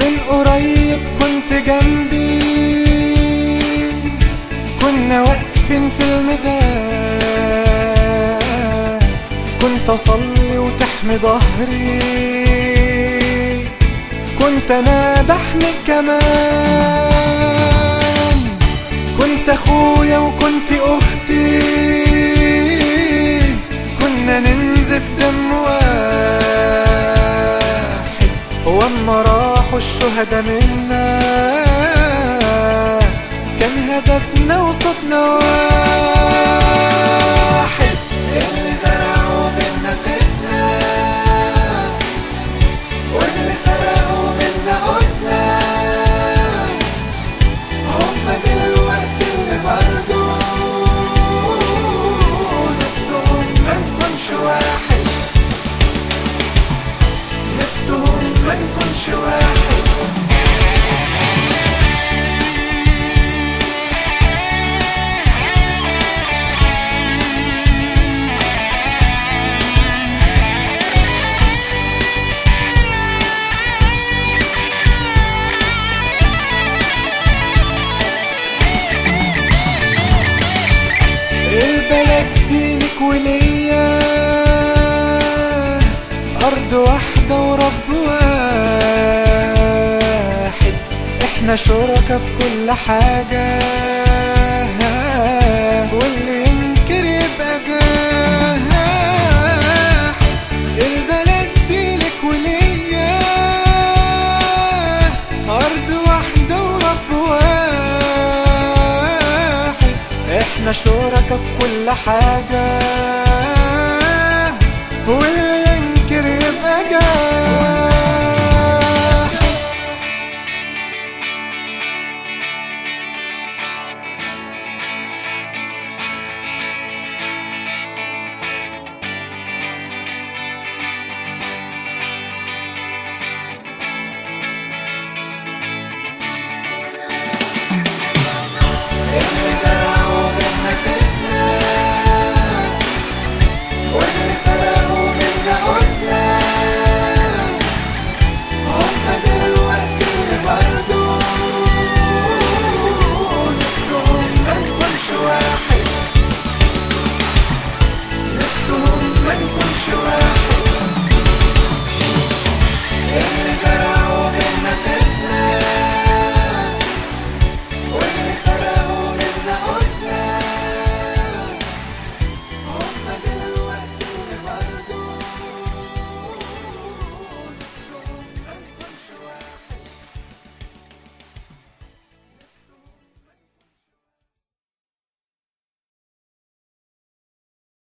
من قريب كنت جنبي كنا واقفين في الميدان كنت اصلي وتحمي ظهري كنت انا بحمي كمان كنت اخويا وكنت اختي كنا ننزف دم واحد واما راحوا الشهداء منا كان هدفنا وصوتنا واحد اللي زرعوا منا فتنة واللي سرقوا منا قلنا هم دلوقتي اللي برضو نفسهم ما نكونش واحد نفسهم ما نكونش واحد البلد دي لك وليا أرض واحدة ورب واحد احنا شركة في كل حاجة